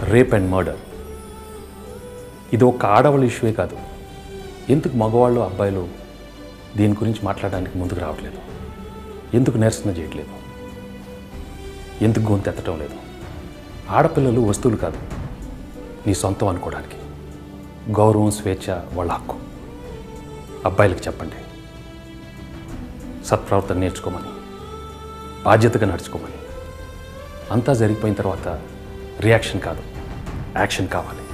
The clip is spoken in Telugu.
రేప్ అండ్ మర్డర్ ఇది ఒక ఆడవాళ్ళ ఇష్యూవే కాదు ఎందుకు మగవాళ్ళు అబ్బాయిలు దీని గురించి మాట్లాడడానికి ముందుకు రావట్లేదు ఎందుకు నిరసన చేయట్లేదు ఎందుకు గొంతు ఎత్తటం లేదు ఆడపిల్లలు వస్తువులు కాదు నీ సొంతం అనుకోవడానికి గౌరవం స్వేచ్ఛ వాళ్ళ హక్కు అబ్బాయిలకు చెప్పండి సత్ప్రవర్తన నేర్చుకోమని బాధ్యతగా నడుచుకోమని అంతా జరిగిపోయిన తర్వాత రియాక్షన్ కాదు యాక్షన్ కావాలి